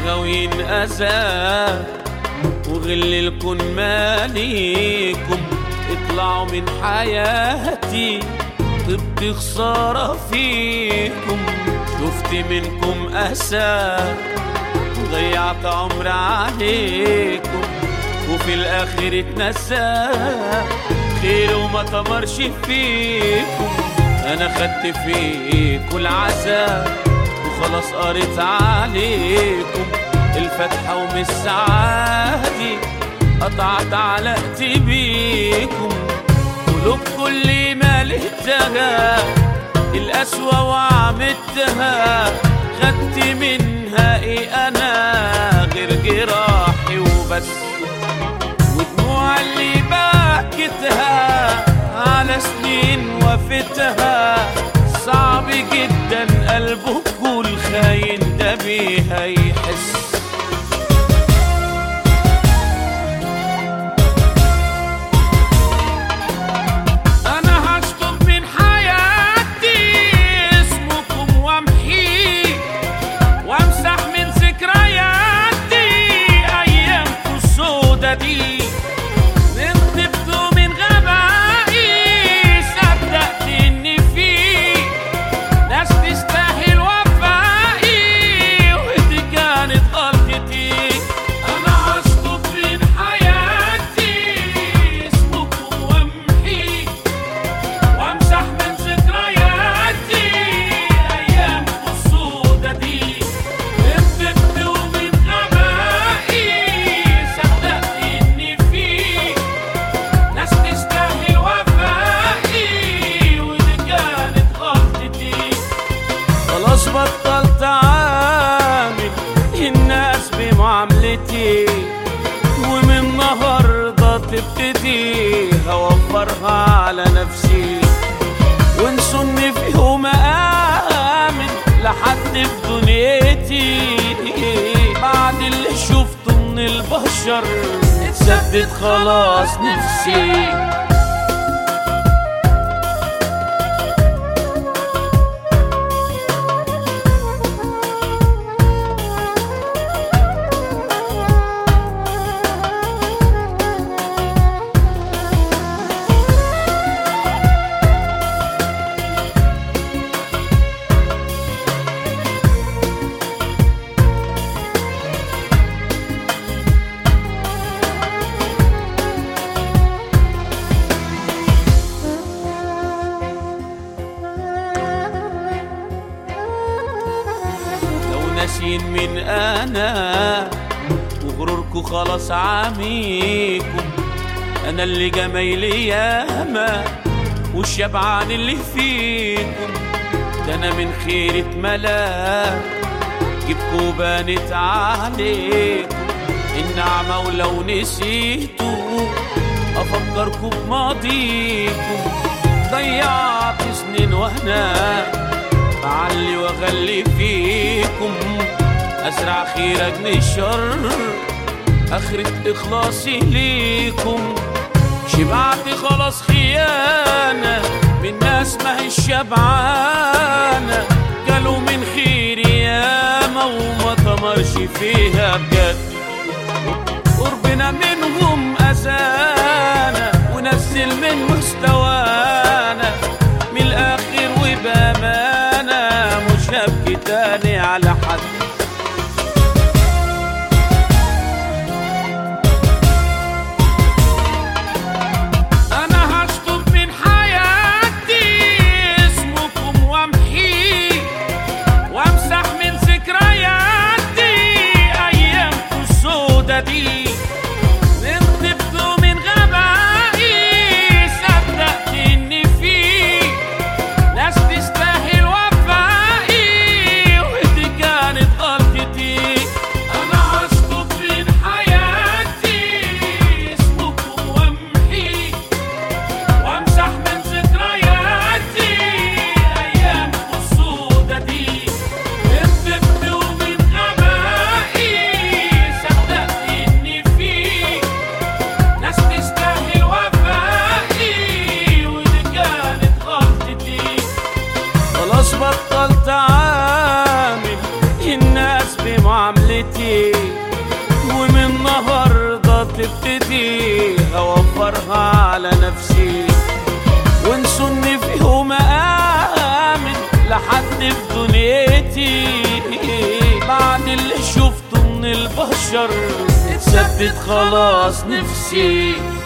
غاويين أذى وغل الكون ماليكم اطلعوا من حياتي طبت خسارة فيكم شفت منكم أسى ضيعت عمر عليكم وفي الآخر اتنسى خير وما تمرش فيكم أنا خدت فيكم العذاب وخلاص قريت عليكم الفتحة ومش سعادي قطعت علاقتي بيكم قلوب كل ما لقيتها القسوة وعملتها خدت منها ايه انا غير جراحي وبس ودموع اللي بكتها على سنين وفتها صعب جدا قلبك والخاين ده بيها يحس انا هشطب من حياتي اسمكم وامحيه وامسح من ذكرياتي ايامكم السودا دي نطبتوا من غبائي صدقت ان في ناس تستاهل وفائي ودي كانت غلطتي انا هشطب من حياتي اسمكم وامحيه وامسح من ذكرياتي ايام السودة دي نبت ومن غبائي صدقت ان في ناس تستاهل وفائي ودي كانت غلطتي خلاص بطلت عامل الناس بمعاملتي ومن النهارده تبتدي هوفرها على نفسي وانسوا ان في يوم امن لحد في دنيتي بعد اللي شفته من البشر اتثبت خلاص نفسي لو ناسين من انا وغروركم خلاص عميكم انا اللي جمايلي ياما والشبعان اللي فيكم ده انا من خيرة ملاك جبكوا بانت عليكم النعمة ولو نسيتوا افكركوا بماضيكم ضيعت سنين وانا بعلي واغلي فيكم ازرع خير اجني الشر اخرة اخلاصي ليكم شبعت خلاص خيانة من ناس ما هي شبعانة قالوا من خير ياما وما تمرش فيها بجد قربنا منهم أذانا ونزل من مستوانا من الآخر وبأمانة مش هبكي تاني على حد أنا هشطب من حياتي اسمكم وامحيه وامسح من ذكرياتي أيامكم السودة دي نطبت من غبائي صدقت إن في ناس تستاهل وفائي ودي كانت غلطتي دنيتي ومن النهاردة تبتدي أوفرها على نفسي وانسوني في يوم آمن لحد في دنيتي بعد اللي شفته من البشر اتثبت خلاص نفسي